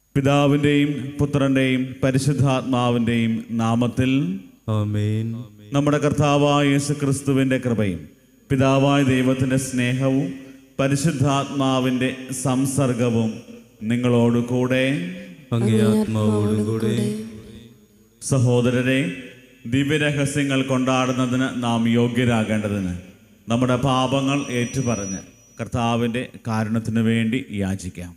പിതാവിൻ്റെയും പുത്രൻ്റെയും പരിശുദ്ധാത്മാവിൻ്റെയും നാമത്തിൽ ആമേൻ നമ്മുടെ കർത്താവായ യേശു ക്രിസ്തുവിൻ്റെ കൃപയും പിതാവായ ദൈവത്തിൻ്റെ സ്നേഹവും പരിശുദ്ധാത്മാവിൻ്റെ സംസർഗവും നിങ്ങളോട് കൂടെ അങ്ങേ ആത്മാവോടും കൂടെ സഹോദരരെ ദിവ്യരഹസ്യങ്ങൾ കൊണ്ടാടുന്നതിന് നാം യോഗ്യരാകേണ്ടതിന് നമ്മുടെ പാപങ്ങൾ ഏറ്റുപറഞ്ഞ് കർത്താവിൻ്റെ കാരണത്തിനു വേണ്ടി യാചിക്കാം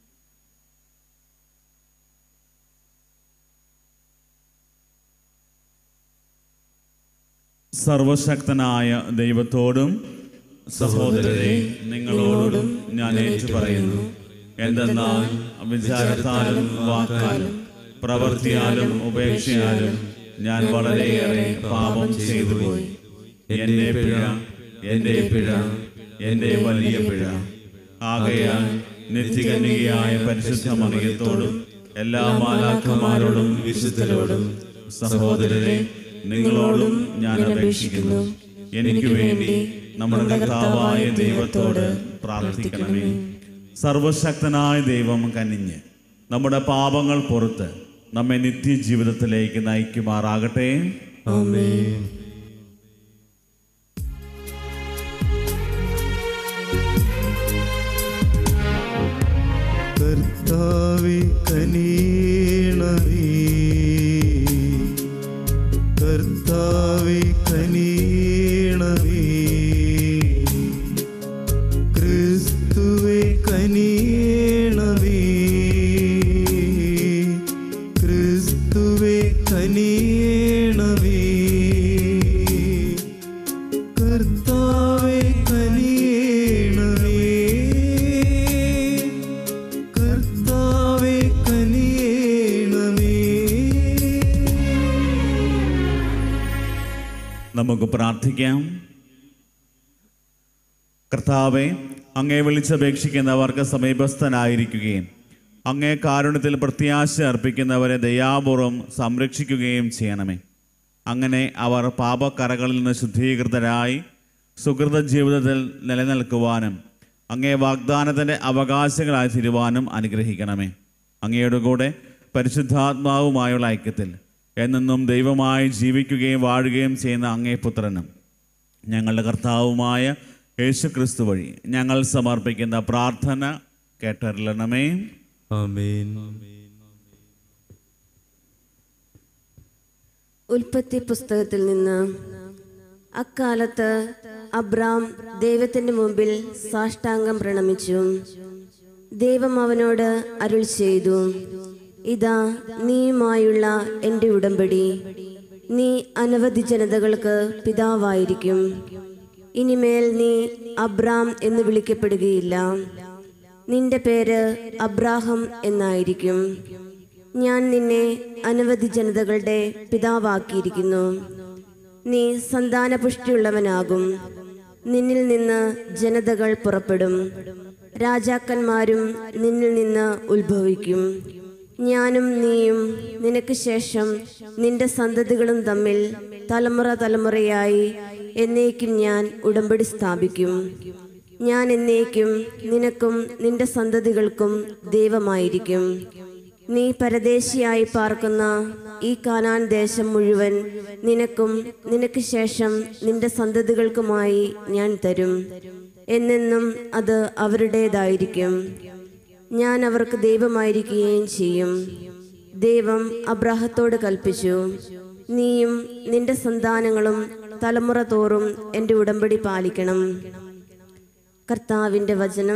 സർവശക്തനായ ദൈവത്തോടും സഹോദരരെ നിങ്ങളോടും ഞാൻ ഏറ്റുപറയുന്നു എന്തെന്നാൽ വിചാരത്താലും വാക്കാലും പ്രവൃത്തിയാലും ഉപേക്ഷയാലും ഞാൻ വളരെയേറെ പാപം ചെയ്തു പോയി എന്റെ പിഴ എന്റെ പിഴ എന്റെ വലിയ പിഴ ആകയാൽ നിത്യകന്യകയായ പരിശുദ്ധ മറിയത്തോടും എല്ലാ മാലാഖമാരോടും വിശുദ്ധരോടും സഹോദരരെ നിങ്ങളോടും ഞാൻ അപേക്ഷിക്കുന്നു എനിക്ക് വേണ്ടി നമ്മുടെ കർത്താവായ ദൈവത്തോട് പ്രാർത്ഥിക്കണമേ സർവശക്തനായ ദൈവം കനിഞ്ഞ് നമ്മുടെ പാപങ്ങൾ പുറത്ത് നമ്മെ നിത്യജീവിതത്തിലേക്ക് നയിക്കുമാറാകട്ടെ ആമേൻ കർത്താവെ കനീണമേ കർത്താവെ കനീണമേ ക്രിസ്തുവെ കനീണമേ ക്രിസ്തുവെ കനീണമേ കർത്താവെ കനിയണമേ കർത്താവെ കനിയണമേ നമുക്ക് പ്രാർത്ഥിക്കാം കർത്താവെ അങ്ങേ വിളിച്ചപേക്ഷിക്കുന്നവർക്ക് സമീപസ്ഥനായിരിക്കുകയും അങ്ങേ കാരുണ്യത്തിൽ പ്രത്യാശ അർപ്പിക്കുന്നവരെ ദയാപൂർവം സംരക്ഷിക്കുകയും ചെയ്യണമേ അങ്ങനെ അവർ പാപക്കറകളിൽ നിന്ന് ശുദ്ധീകൃതരായി സുഹൃത ജീവിതത്തിൽ നിലനിൽക്കുവാനും അങ്ങേ വാഗ്ദാനത്തിൻ്റെ അവകാശങ്ങളായി തീരുവാനും അനുഗ്രഹിക്കണമേ അങ്ങയുടെ കൂടെ പരിശുദ്ധാത്മാവുമായുള്ള ഐക്യത്തിൽ എന്നെന്നും ദൈവമായി ജീവിക്കുകയും വാഴുകയും ചെയ്യുന്ന അങ്ങേ പുത്രനും ഞങ്ങളുടെ കർത്താവുമായ യേശു ക്രിസ്തു വഴി ഞങ്ങൾ സമർപ്പിക്കുന്ന പ്രാർത്ഥന കേട്ടറിയണമേ ആമേൻ ഉൽപ്പത്തി പുസ്തകത്തിൽ നിന്ന് അക്കാലത്ത് അബ്രാം ദൈവത്തിന്റെ മുമ്പിൽ സാഷ്ടാംഗം പ്രണമിച്ചു ദൈവം അവനോട് അരുൾ ചെയ്തു ഇതാ നീയുമായുള്ള എൻ്റെ ഉടമ്പടി നീ അനവധി ജനതകൾക്ക് പിതാവായിരിക്കും ഇനിമേൽ നീ അബ്രാം എന്ന് വിളിക്കപ്പെടുകയില്ല നിന്റെ പേര് അബ്രാഹം എന്നായിരിക്കും ഞാൻ നിന്നെ അനവധി ജനതകളുടെ പിതാവാക്കിയിരിക്കുന്നു നീ സന്താനപുഷ്ടിയുള്ളവനാകും നിന്നിൽ നിന്ന് ജനതകൾ പുറപ്പെടും രാജാക്കന്മാരും നിന്നിൽ നിന്ന് ഉത്ഭവിക്കും ഞാനും നീയും നിനക്ക് ശേഷം നിന്റെ സന്തതികളും തമ്മിൽ തലമുറ തലമുറയായി എന്നേക്കും ഞാൻ ഉടമ്പടി സ്ഥാപിക്കും ഞാൻ എന്നേക്കും നിനക്കും നിന്റെ സന്തതികൾക്കും ദൈവമായിരിക്കും നീ പരദേശിയായി പാർക്കുന്ന ഈ കാനാൻ ദേശം മുഴുവൻ നിനക്കും നിനക്ക് ശേഷം നിന്റെ സന്തതികൾക്കുമായി ഞാൻ തരും എന്നെന്നും അത് അവരുടേതായിരിക്കും ഞാൻ അവർക്ക് ദൈവമായിരിക്കുകയും ചെയ്യും ദൈവം അബ്രാഹത്തോട് കൽപ്പിച്ചു നീയും നിന്റെ സന്താനങ്ങളും തലമുറ തോറും എൻ്റെ ഉടമ്പടി പാലിക്കണം കർത്താവിൻ്റെ വചനം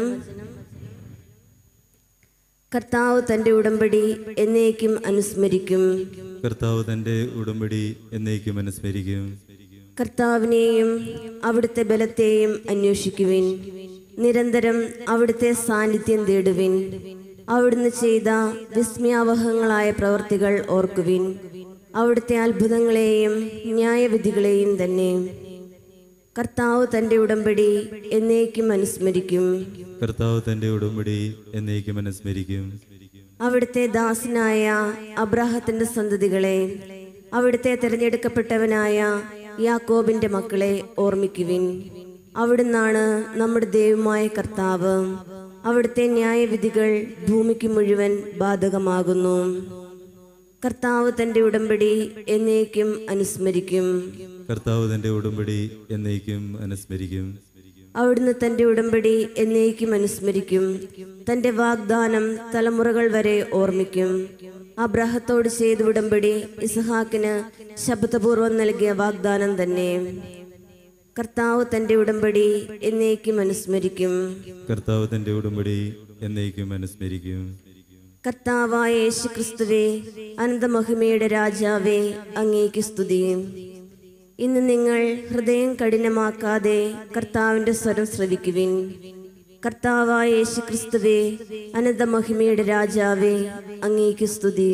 കർത്താവ് തൻ്റെ ഉടമ്പടി എന്നേക്കും അനുസ്മരിക്കും കർത്താവ് തന്റെ ഉടമ്പടി എന്നേക്കും അനുസ്മരിക്കും കർത്താവിനെയും അവിടുത്തെ ബലത്തെയും അന്വേഷിക്കുവിൻ നിരന്തരം അവിടുത്തെ സാന്നിധ്യം തേടുവിൻ അവിടുന്ന് ചെയ്ത വിസ്മയാവഹങ്ങളായ പ്രവർത്തികൾ ഓർക്കുവിൻ അവിടുത്തെ അത്ഭുതങ്ങളെയും ന്യായവിധികളെയും തന്നെ കർത്താവ് തൻ്റെ ഉടമ്പടി എന്നേക്കും അനുസ്മരിക്കും കർത്താവ് തന്റെ ഉടമ്പടി എന്നേക്കും അനുസ്മരിക്കും അവിടുത്തെ ദാസനായ അബ്രാഹത്തിന്റെ സന്തതികളെ അവിടുത്തെ തിരഞ്ഞെടുക്കപ്പെട്ടവനായ യാക്കോബിന്റെ മക്കളെ ഓർമ്മിക്കുവിൻ അവിടുന്നാണ് നമ്മുടെ ദൈവമായ കർത്താവ് അവിടുത്തെ ന്യായവിധികൾ ഭൂമിക്ക് മുഴുവൻ ബാധകമാകുന്നു കർത്താവ് തന്റെ ഉടമ്പടി എന്നേക്കും അനുസ്മരിക്കും കർത്താവ് തന്റെ ഉടമ്പടി എന്നേക്കും അനുസ്മരിക്കും അവിടുന്ന് തന്റെ ഉടമ്പടി എന്നേക്കും അനുസ്മരിക്കും തന്റെ വാഗ്ദാനം തലമുറകൾ വരെ ഓർമ്മിക്കും അബ്രാഹത്തോട് ചെയ്ത ഉടമ്പടി ഇസഹാക്കിന് ശബ്ദപൂർവം നൽകിയ വാഗ്ദാനം തന്നെ കർത്താവ് തന്റെ ഉടമ്പടി എന്നേക്കും അനുസ്മരിക്കും കർത്താവ് തന്റെ ഉടമ്പടി എന്നേക്കും അനുസ്മരിക്കും കർത്താവായ യേശു ക്രിസ്തുവേ അനന്തമഹിമയുടെ രാജാവേ അങ്ങേക്ക് സ്തുതി ഇന്ന് നിങ്ങൾ ഹൃദയം കഠിനമാക്കാതെ കർത്താവിന്റെ സ്വരം ശ്രവിക്കുവിൻ കർത്താവായ യേശു ക്രിസ്തുവേ അനന്തമഹിമയുടെ രാജാവേ അങ്ങേക്ക് സ്തുതി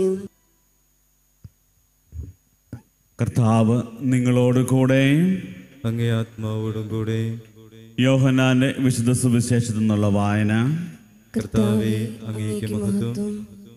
കർത്താവ് നിങ്ങളോട് കൂടെ അങ്ങേ ആത്മാവോടും കൂടെ യോഹനാന്റെ വിശുദ്ധ സുവിശേഷത്തിൽ നിന്നുള്ള വായന കർത്താവെ അങ്ങേക്ക് മഹത്വം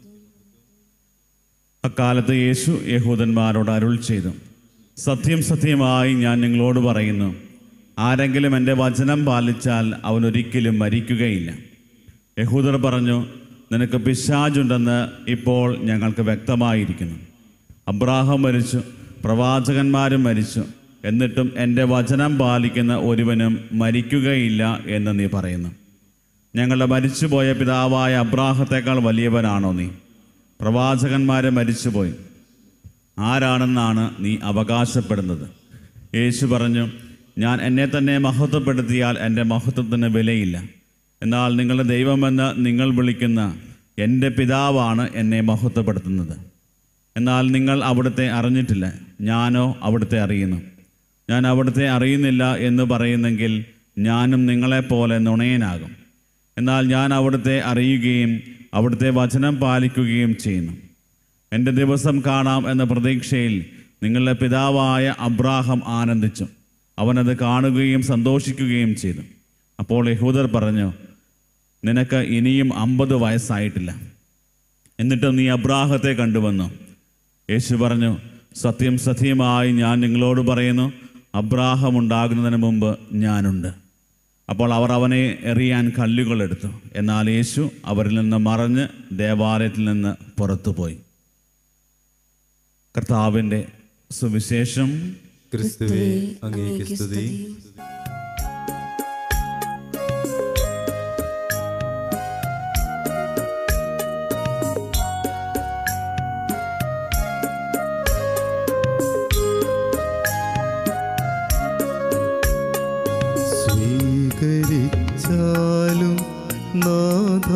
അക്കാലത്ത് യേശു യഹൂദന്മാരോട് അരുൾ ചെയ്തു സത്യം സത്യമായി ഞാൻ നിങ്ങളോട് പറയുന്നു ആരെങ്കിലും എൻ്റെ വചനം പാലിച്ചാൽ അവൻ ഒരിക്കലും മരിക്കുകയില്ല യഹൂദർ പറഞ്ഞു നിനക്ക് പിശാചുണ്ടെന്ന് ഇപ്പോൾ ഞങ്ങൾക്ക് വ്യക്തമായിരിക്കുന്നു അബ്രാഹം മരിച്ചു പ്രവാചകന്മാരും മരിച്ചു എന്നിട്ടും എൻ്റെ വചനം പാലിക്കുന്ന ഒരുവനും മരിക്കുകയില്ല എന്ന് നീ പറയുന്നു ഞങ്ങളുടെ മരിച്ചുപോയ പിതാവായ അബ്രാഹത്തേക്കാൾ വലിയവനാണോ നീ പ്രവാചകന്മാരെ മരിച്ചുപോയി ആരാണെന്നാണ് നീ അവകാശപ്പെടുന്നത് യേശു പറഞ്ഞു ഞാൻ എന്നെ തന്നെ മഹത്വപ്പെടുത്തിയാൽ എൻ്റെ മഹത്വത്തിന് വിലയില്ല എന്നാൽ നിങ്ങളുടെ ദൈവമെന്ന് നിങ്ങൾ വിളിക്കുന്ന എൻ്റെ പിതാവാണ് എന്നെ മഹത്വപ്പെടുത്തുന്നത് എന്നാൽ നിങ്ങൾ അവിടുത്തെ അറിഞ്ഞിട്ടില്ല ഞാനോ അവിടുത്തെ അറിയുന്നു ഞാൻ അവിടുത്തെ അറിയുന്നില്ല എന്ന് പറയുന്നെങ്കിൽ ഞാനും നിങ്ങളെപ്പോലെ നുണയനാകും എന്നാൽ ഞാൻ അവിടുത്തെ അറിയുകയും അവിടുത്തെ വചനം പാലിക്കുകയും ചെയ്യുന്നു എൻ്റെ ദിവസം കാണാം എന്ന പ്രതീക്ഷയിൽ നിങ്ങളുടെ പിതാവായ അബ്രാഹം ആനന്ദിച്ചു അവനത് കാണുകയും സന്തോഷിക്കുകയും ചെയ്തു അപ്പോൾ യഹൂദർ പറഞ്ഞു നിനക്ക് ഇനിയും അമ്പത് വയസ്സായിട്ടില്ല എന്നിട്ട് നീ അബ്രാഹത്തെ കണ്ടുവന്നു യേശു പറഞ്ഞു സത്യം സത്യമായി ഞാൻ നിങ്ങളോട് പറയുന്നു അബ്രാഹം ഉണ്ടാകുന്നതിന് മുമ്പ് ഞാനുണ്ട് അപ്പോൾ അവർ അവനെ എറിയാൻ കല്ലുകൾ എടുത്തു എന്നാൽ യേശു അവരിൽ നിന്ന് മറഞ്ഞ് ദേവാലയത്തിൽ നിന്ന് പുറത്തുപോയി കർത്താവിൻ്റെ സുവിശേഷം ക്രിസ്തുവെ അങ്ങേക്ക് സ്തുതി സ്വീകരിച്ചാലും നാഥ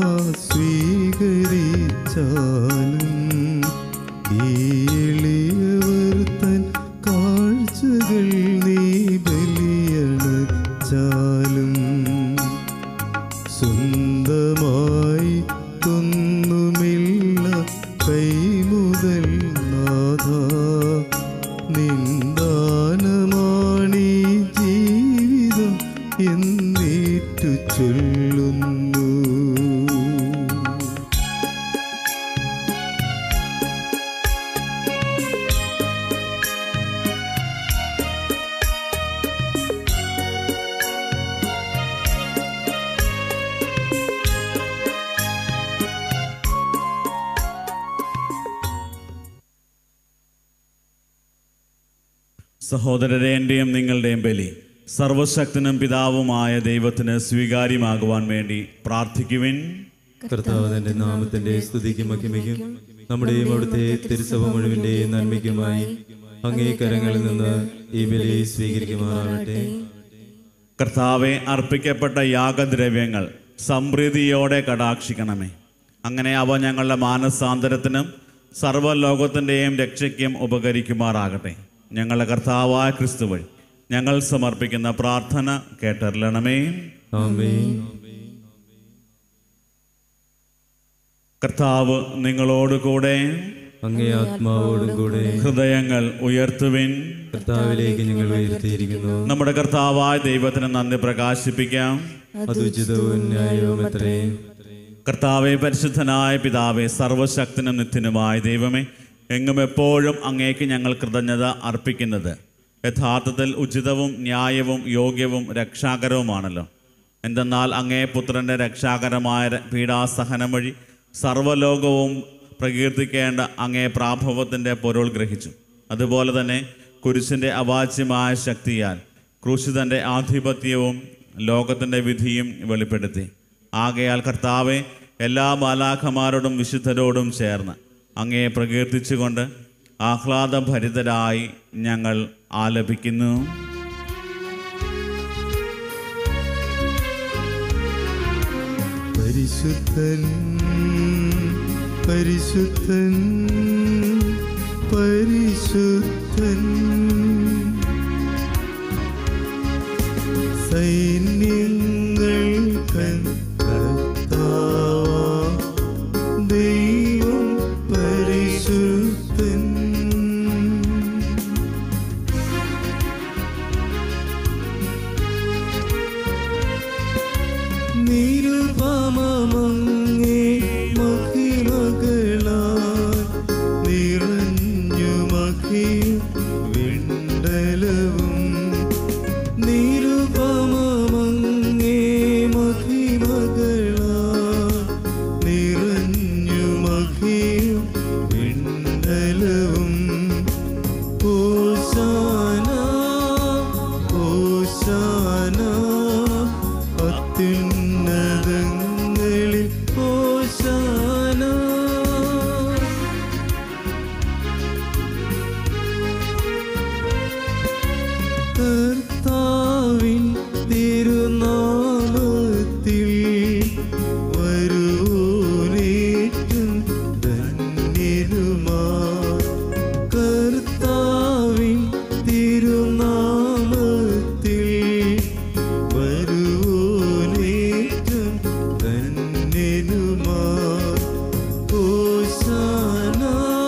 സ്വീകരിച്ചാലും ഈ എളിയവർ തൻ കാഴ്ചകൾ നീ ബലിയണച്ചാലും സ്വന്തമായി തൊന്നുമില്ല കൈമുതൽ നാഥ നിന്ദാനമാണീ ജീവിതം എന്നേറ്റു ചൊല്ലുന്നു സഹോദരരെ എൻ്റെയും നിങ്ങളുടെയും ബലി സർവശക്തനും പിതാവുമായ ദൈവത്തിന് സ്വീകാര്യമാകുവാൻ വേണ്ടി പ്രാർത്ഥിക്കുവിൻ കർത്താവ് തന്റെ നാമത്തിന്റെ സ്തുതിക്കും മഹിമയ്ക്കും നമ്മുടെയും അവിടുത്തെ തിരുസഭ മുഴുവന്റെയും നന്മയ്ക്കുമായി അങ്ങേ കരങ്ങളിൽ നിന്ന് ഈ ബലി സ്വീകരിക്കുമാറാകട്ടെ കർത്താവെ അർപ്പിക്കപ്പെട്ട യാഗദ്രവ്യങ്ങൾ സംപ്രീതിയോടെ കടാക്ഷിക്കണമേ അങ്ങനെ അവ ഞങ്ങളുടെ മാനസാന്തരത്തിനും സർവ്വലോകത്തിൻ്റെയും രക്ഷയ്ക്കും ഉപകരിക്കുമാറാകട്ടെ ഞങ്ങളുടെ കർത്താവായ ക്രിസ്തു വഴി ഞങ്ങൾ സമർപ്പിക്കുന്ന പ്രാർത്ഥന കേട്ടറിയണമേ ആമേൻ കർത്താവ് നിങ്ങളോട് കൂടെ അങ്ങേ ആത്മാവോടും കൂടെ ഹൃദയങ്ങൾ ഉയർത്തുവിൻ കർത്താവിലേക്ക് ഞങ്ങൾ ഉയർത്തിയിരിക്കുന്നു നമ്മുടെ കർത്താവായ ദൈവത്തിന് നന്ദി പ്രകാശിപ്പിക്കാം അതുചിതവും ന്യായവും എത്രയും കർത്താവെ പരിശുദ്ധനായ പിതാവെ സർവശക്തനും നിത്യനുമായ ദൈവമേ എങ്ങും എപ്പോഴും അങ്ങേക്ക് ഞങ്ങൾ കൃതജ്ഞത അർപ്പിക്കുന്നത് യഥാർത്ഥത്തിൽ ഉചിതവും ന്യായവും യോഗ്യവും രക്ഷാകരവുമാണല്ലോ എന്തെന്നാൽ അങ്ങേ പുത്രൻ്റെ രക്ഷാകരമായ ര- പീഡാസഹനം വഴി സർവ്വലോകവും പ്രകീർത്തിക്കേണ്ട അങ്ങേ പ്രാഭവത്തിൻ്റെ പൊരുൾ ഗ്രഹിച്ചു അതുപോലെ തന്നെ കുരിശിൻ്റെ അവാച്യമായ ശക്തിയാൽ ക്രൂശിതൻ്റെ ആധിപത്യവും ലോകത്തിൻ്റെ വിധിയും വെളിപ്പെടുത്തി ആകയാൽ കർത്താവെ എല്ലാ മാലാഖമാരോടും വിശുദ്ധരോടും ചേർന്ന് അങ്ങയെ പ്രകീർത്തിച്ചുകൊണ്ട് ആഹ്ലാദഭരിതരായി ഞങ്ങൾ ആലപിക്കുന്നു പരിശുദ്ധൻ പരിശുദ്ധൻ പരിശുദ്ധൻ സൈന്യങ്ങൾ കൻ കർത്താവാം ദൈവം പരിശുദ്ധൻ നിരുപമങ്ങേ മഹിമകളാൽ നിറഞ്ഞു മഹിയും വിണ്ടലവും നിരുപമങ്ങേ മഹിമകളാൽ നിറഞ്ഞു മഹിയും വിണ്ടലവും ഓശാന ഓശാന അത്യുന്നതങ്ങളിൽ ഓശാന കർത്താവിൻ തിരുനാമത്തിൽ വരൂരേറ്റും ധന്യരുമാ കർത്താവിൻ തിരുനാമത്തിൽ വരൂരേറ്റും ധന്യരുമാ ഓശാന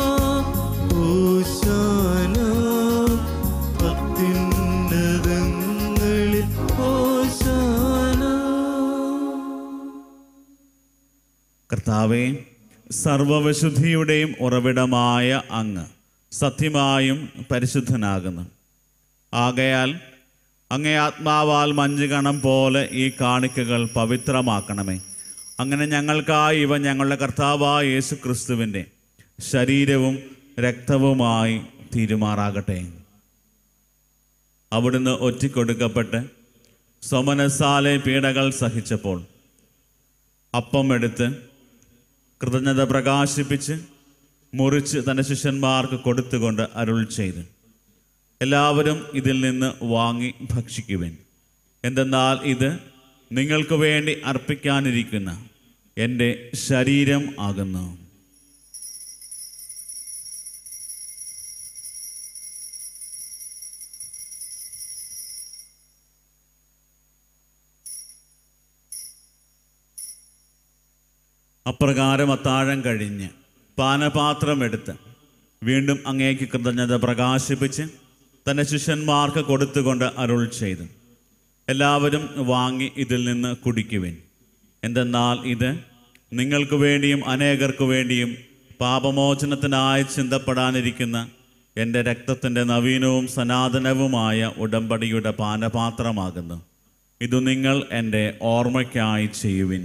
ഓശാന അത്യുന്നതങ്ങളിൽ ഓശാന കർത്താവെ സർവവിശുദ്ധിയുടെയും ഉറവിടമായ അങ്ങ് സത്യമായും പരിശുദ്ധനാകുന്നു ആകയാൽ അങ്ങേ ആത്മാവാൽ മഞ്ഞുകണം പോലെ ഈ കാണിക്കകൾ പവിത്രമാക്കണമേ അങ്ങനെ ഞങ്ങൾക്കായി ഇവ ഞങ്ങളുടെ കർത്താവായ യേശു ക്രിസ്തുവിൻ്റെ ശരീരവും രക്തവുമായി തീരുമാറാകട്ടെ അവിടുന്ന് ഒറ്റിക്കൊടുക്കപ്പെട്ട് സ്വമനസാലെ പീഡകൾ സഹിച്ചപ്പോൾ അപ്പം എടുത്ത് കൃതജ്ഞത പ്രകാശിപ്പിച്ച് മുറിച്ച് തൻ്റെ ശിഷ്യന്മാർക്ക് കൊടുത്തുകൊണ്ട് അരുൾ ചെയ്തു എല്ലാവരും ഇതിൽ നിന്ന് വാങ്ങി ഭക്ഷിക്കുവിൻ എന്തെന്നാൽ ഇത് നിങ്ങൾക്ക് വേണ്ടി അർപ്പിക്കാനിരിക്കുന്ന എൻ്റെ ശരീരം ആകുന്നു അപ്രകാരം അത്താഴം കഴിഞ്ഞ് പാനപാത്രം എടുത്ത് വീണ്ടും അങ്ങേക്ക് കൃതജ്ഞത പ്രകാശിപ്പിച്ച് തൻ്റെ ശിഷ്യന്മാർക്ക് കൊടുത്തുകൊണ്ട് അരുൾ ചെയ്തു എല്ലാവരും വാങ്ങി ഇതിൽ നിന്ന് കുടിക്കുവിൻ എന്തെന്നാൽ ഇത് നിങ്ങൾക്ക് വേണ്ടിയും അനേകർക്കു വേണ്ടിയും പാപമോചനത്തിനായി ചിന്തപ്പെടാനിരിക്കുന്ന എൻ്റെ രക്തത്തിൻ്റെ നവീനവും സനാതനവുമായ ഉടമ്പടിയുടെ പാനപാത്രമാകുന്നു ഇത് നിങ്ങൾ എൻ്റെ ഓർമ്മയ്ക്കായി ചെയ്യുവിൻ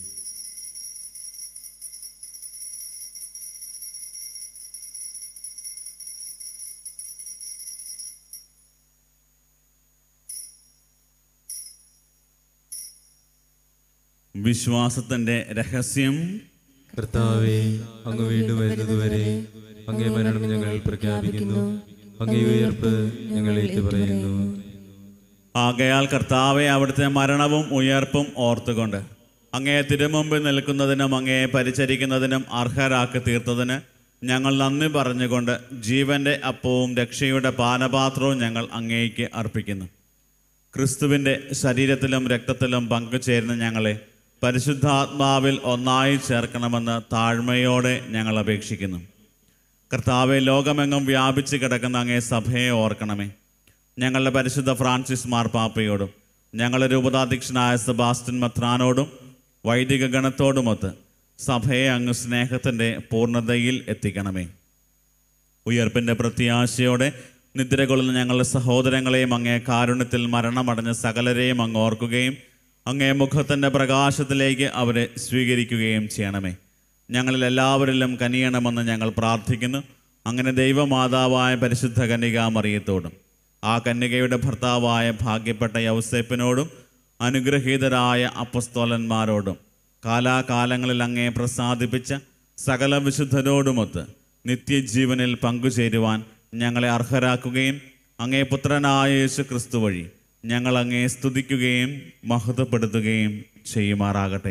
വിശ്വാസത്തിൻ്റെ രഹസ്യം കർത്താവെ അങ്ങ് വീണ്ടും വരുന്നതുവരെ അങ്ങേ മരണം ഞങ്ങൾ പ്രഖ്യാപിക്കുന്നു അങ്ങേ ഉയർപ്പ് ഞങ്ങൾ ഏറ്റുപറയുന്നു ആകയാൽ കർത്താവെ അവിടുത്തെ മരണവും ഉയർപ്പും ഓർത്തുകൊണ്ട് അങ്ങയെ തിരുമുമ്പിൽ നിൽക്കുന്നതിനും അങ്ങയെ പരിചരിക്കുന്നതിനും അർഹരാക്കി തീർത്തതിന് ഞങ്ങൾ നന്ദി പറഞ്ഞുകൊണ്ട് ജീവന്റെ അപ്പവും രക്ഷയുടെ പാനപാത്രവും ഞങ്ങൾ അങ്ങേക്ക് അർപ്പിക്കുന്നു ക്രിസ്തുവിൻ്റെ ശരീരത്തിലും രക്തത്തിലും പങ്കുചേരുന്ന ഞങ്ങളെ പരിശുദ്ധാത്മാവിൽ ഒന്നായി ചേർക്കണമെന്ന് താഴ്മയോടെ ഞങ്ങൾ അപേക്ഷിക്കുന്നു കർത്താവെ ലോകമെങ്ങും വ്യാപിച്ച് കിടക്കുന്ന അങ്ങേ സഭയെ ഓർക്കണമേ ഞങ്ങളുടെ പരിശുദ്ധ ഫ്രാൻസിസ് മാർപ്പാപ്പയോടും ഞങ്ങളുടെ രൂപതാധ്യക്ഷനായ സെബാസ്റ്റ്യൻ മത്രാനോടും വൈദിക ഗണത്തോടുമൊത്ത് സഭയെ അങ്ങ് സ്നേഹത്തിൻ്റെ പൂർണ്ണതയിൽ എത്തിക്കണമേ ഉയർപ്പിൻ്റെ പ്രത്യാശയോടെ നിദ്ര കൊള്ളുന്ന ഞങ്ങളുടെ സഹോദരങ്ങളെയും അങ്ങേ കാരുണ്യത്തിൽ മരണമടഞ്ഞ സകലരെയും അങ്ങ് ഓർക്കുകയും അങ്ങേ മുഖത്തിൻ്റെ പ്രകാശത്തിലേക്ക് അവരെ സ്വീകരിക്കുകയും ചെയ്യണമേ ഞങ്ങളിൽ എല്ലാവരിലും കനിയണമെന്ന് ഞങ്ങൾ പ്രാർത്ഥിക്കുന്നു അങ്ങനെ ദൈവമാതാവായ പരിശുദ്ധ കന്യകാമറിയത്തോടും ആ കന്യകയുടെ ഭർത്താവായ ഭാഗ്യപ്പെട്ട യൗസേപ്പിനോടും അനുഗ്രഹീതരായ അപ്പസ്തോലന്മാരോടും കാലാകാലങ്ങളിൽ അങ്ങേ പ്രസാദിപ്പിച്ച സകല വിശുദ്ധരോടുമൊത്ത് നിത്യജീവനിൽ പങ്കുചേരുവാൻ ഞങ്ങളെ അർഹരാക്കുകയും അങ്ങേ പുത്രനായ യേശു ക്രിസ്തു വഴി ഞങ്ങൾ അങ്ങേ സ്തുതിക്കുകയും മഹത്വപ്പെടുത്തുകയും ചെയ്യുമാറാകട്ടെ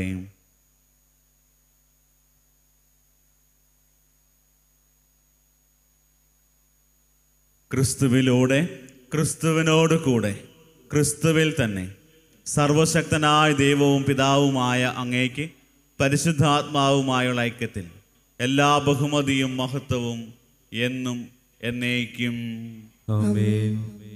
ക്രിസ്തുവിലൂടെ ക്രിസ്തുവിനോട് കൂടെ ക്രിസ്തുവിൽ തന്നെ സർവശക്തനായ ദൈവവും പിതാവുമായ അങ്ങേക്ക് പരിശുദ്ധാത്മാവുമായുള്ള ഐക്യത്തിൽ എല്ലാ ബഹുമതിയും മഹത്വവും എന്നും എന്നേക്കും ആമേൻ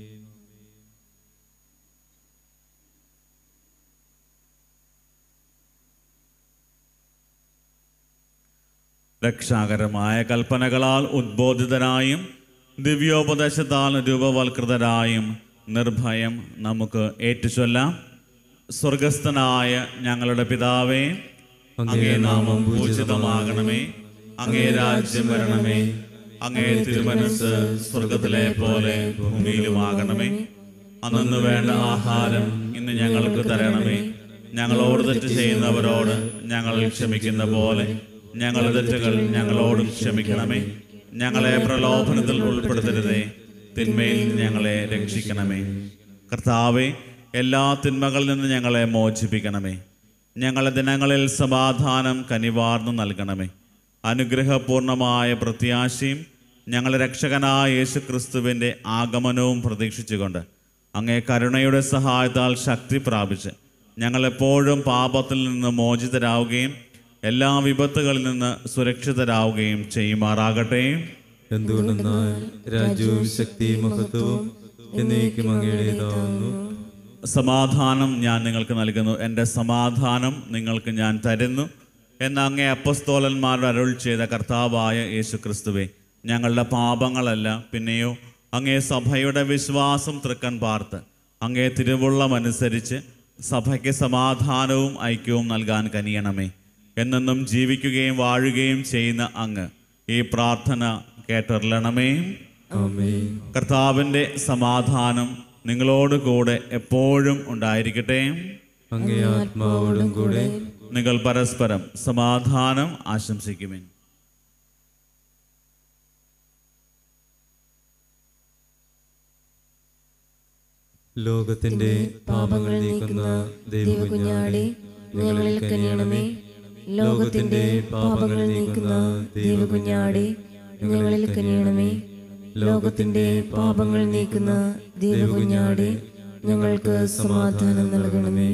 രക്ഷാകരമായ കൽപ്പനകളാൽ ഉദ്ബോധിതരായും ദിവ്യോപദേശത്താൽ രൂപവൽകൃതരായും നിർഭയം നമുക്ക് ഏറ്റുചൊല്ലാം സ്വർഗസ്ഥനായ ഞങ്ങളുടെ പിതാവേ അങ്ങേ നാമം പൂജിതമാകണമേ അങ്ങേ രാജ്യം വരണമേ അങ്ങേ തിരുമനസ് സ്വർഗത്തിലെ പോലെ ഭൂമിയിലുമാകണമേ അന്നു വേണ്ട ആഹാരം ഇന്ന് ഞങ്ങൾക്ക് തരണമേ ഞങ്ങളോട് തെറ്റ് ചെയ്യുന്നവരോട് ഞങ്ങൾ ക്ഷമിക്കുന്ന പോലെ ഞങ്ങളുടെ തെറ്റുകൾ ഞങ്ങളോട് ക്ഷമിക്കണമേ ഞങ്ങളെ പ്രലോഭനത്തിൽ ഉൾപ്പെടുത്തരുതേ തിന്മയിൽ ഞങ്ങളെ രക്ഷിക്കണമേ കർത്താവെ എല്ലാ തിന്മകളിൽ നിന്ന് ഞങ്ങളെ മോചിപ്പിക്കണമേ ഞങ്ങളുടെ ദിനങ്ങളിൽ സമാധാനം കനിവാർന്നു നൽകണമേ അനുഗ്രഹപൂർണമായ പ്രത്യാശയും ഞങ്ങളുടെ രക്ഷകനായ യേശു ക്രിസ്തുവിൻ്റെ ആഗമനവും പ്രതീക്ഷിച്ചുകൊണ്ട് അങ്ങേ കരുണയുടെ സഹായത്താൽ ശക്തി പ്രാപിച്ച് ഞങ്ങളെപ്പോഴും പാപത്തിൽ നിന്ന് മോചിതരാവുകയും എല്ലാ വിപത്തുകളിൽ നിന്ന് സുരക്ഷിതരാവുകയും ചെയ്യുമാറാകട്ടെ എന്തുകൊണ്ടെന്നാൽ രാജ്യവും ശക്തിയും മഹത്വവും എന്നേക്കും അങ്ങയുടേതാവുന്നു സമാധാനം ഞാൻ നിങ്ങൾക്ക് നൽകുന്നു എൻ്റെ സമാധാനം നിങ്ങൾക്ക് ഞാൻ തരുന്നു എന്ന് അങ്ങേ അപ്പസ്തോലന്മാരുടെ അരുൾ ചെയ്ത കർത്താവായ യേശു ക്രിസ്തുവെ ഞങ്ങളുടെ പാപങ്ങളല്ല പിന്നെയോ അങ്ങേ സഭയുടെ വിശ്വാസം തൃക്കൻ പാർത്ത് അങ്ങേ തിരുവുള്ളമനുസരിച്ച് സഭയ്ക്ക് സമാധാനവും ഐക്യവും നൽകാൻ കനിയണമേ എന്നെന്നും ജീവിക്കുകയും വാഴുകയും ചെയ്യുന്ന അങ്ങ് ഈ പ്രാർത്ഥന കേട്ടറിയണമേ ആമേൻ കർത്താവിൻ്റെ സമാധാനം നിങ്ങളോട് കൂടെ എപ്പോഴും ഉണ്ടായിരിക്കട്ടെ അങ്ങേ ആത്മാവോടും കൂടെ നിങ്ങൾ പരസ്പരം സമാധാനം ആശംസിക്കുവിൻ ലോകത്തിന്റെ പാപങ്ങൾ നീക്കുന്ന ദൈവകുഞ്ഞാടെ ഞങ്ങളിൽ കനിയണമേ ലോകത്തിന്റെ പാപങ്ങൾ നീക്കുന്ന ദൈവകുഞ്ഞാടെ ഞങ്ങളിൽ കനിയണമേ ലോകത്തിന്റെ പാപങ്ങൾ നീക്കുന്ന ദൈവകുഞ്ഞാടെ ഞങ്ങൾക്ക് സമാധാനം നൽകണമേ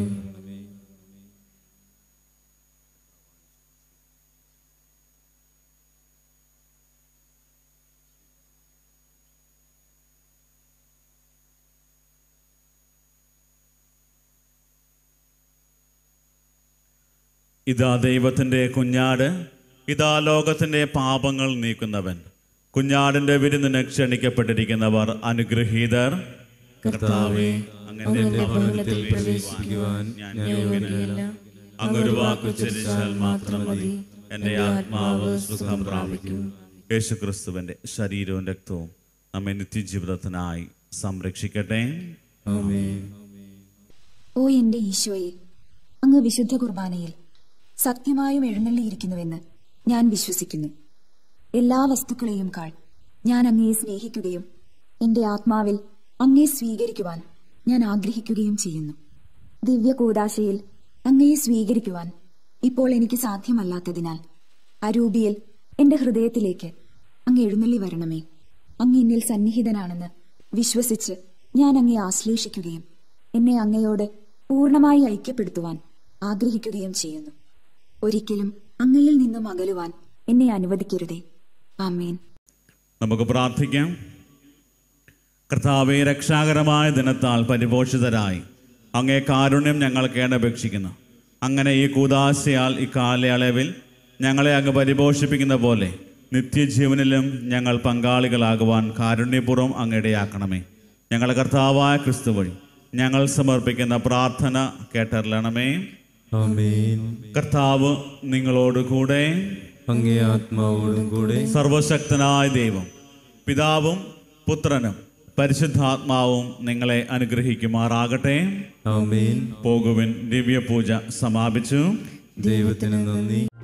ഇതാ ദൈവത്തിൻ്റെ കുഞ്ഞാട് ഇതാ ലോകത്തിൻ്റെ പാപങ്ങൾ നീക്കുന്നവൻ കുഞ്ഞാടിൻ്റെ വിരുന്നിന് ക്ഷണിക്കപ്പെട്ടിരിക്കുന്നവർ അനുഗ്രഹീതർ കർത്താവേ അങ്ങനെ ഭവനത്തിൽ പ്രവേശിക്കുവാൻ ഞാൻ യോഗ്യനല്ല അങ്ങൊരു വാക്ക് ഉച്ചരിച്ചാൽ മാത്രം മതി എൻ്റെ ആത്മാവ് സുഖം പ്രാപിക്കും യേശുക്രിസ്തുവിൻ്റെ ശരീരവും രക്തവും നമ്മെ നിത്യജീവിതത്തിനായി സംരക്ഷിക്കട്ടെ ആമേൻ ഓ എന്റെ ഈശോയെ അങ്ങ് വിശുദ്ധ കുർബാനയിൽ സത്യമായും എഴുന്നള്ളിയിരിക്കുന്നുവെന്ന് ഞാൻ വിശ്വസിക്കുന്നു എല്ലാ വസ്തുക്കളെയും കാൾ ഞാൻ അങ്ങയെ സ്നേഹിക്കുകയും എന്റെ ആത്മാവിൽ അങ്ങയെ സ്വീകരിക്കുവാൻ ഞാൻ ആഗ്രഹിക്കുകയും ചെയ്യുന്നു ദിവ്യ കൂദാശയിൽ അങ്ങയെ സ്വീകരിക്കുവാൻ ഇപ്പോൾ എനിക്ക് സാധ്യമല്ലാത്തതിനാൽ അരൂപിയിൽ എന്റെ ഹൃദയത്തിലേക്ക് അങ്ങ് എഴുന്നള്ളി വരണമേ അങ്ങ് എന്നിൽ സന്നിഹിതനാണെന്ന് വിശ്വസിച്ച് ഞാൻ അങ്ങയെ ആശ്ലേഷിക്കുകയും എന്നെ അങ്ങയോട് പൂർണ്ണമായി ഐക്യപ്പെടുത്തുവാൻ ആഗ്രഹിക്കുകയും ചെയ്യുന്നു ഒരിക്കലും അങ്ങയിൽ നിന്നും അകലുവാൻ എന്നെ അനുവദിക്കരുതേ ആമേൻ നമുക്ക് പ്രാർത്ഥിക്കാം കർത്താവെ രക്ഷാകരമായ ദിനത്താൽ പരിപോഷിതരായി അങ്ങേ കാരുണ്യം ഞങ്ങൾ കേണപേക്ഷിക്കുന്നു അങ്ങനെ ഈ കൂതാശയാൽ ഈ കാലയളവിൽ ഞങ്ങളെ അങ്ങ് പരിപോഷിപ്പിക്കുന്ന പോലെ നിത്യജീവനിലും ഞങ്ങൾ പങ്കാളികളാകുവാൻ കാരുണ്യപൂർവ്വം അങ്ങ് ഇടയാക്കണമേ ഞങ്ങളുടെ കർത്താവായ ക്രിസ്തു വഴി ഞങ്ങൾ സമർപ്പിക്കുന്ന പ്രാർത്ഥന കേട്ടറിയണമേ ആമേൻ കർത്താവ് നിങ്ങളോട് കൂടെ അങ്ങേ ആത്മാവോടും കൂടെ സർവശക്തനായ ദൈവം പിതാവും പുത്രനും പരിശുദ്ധാത്മാവും നിങ്ങളെ അനുഗ്രഹിക്കുമാറാകട്ടെ ആമേൻ പോകുവിൻ ദിവ്യപൂജ സമാപിച്ചു ദൈവത്തിന് നന്ദി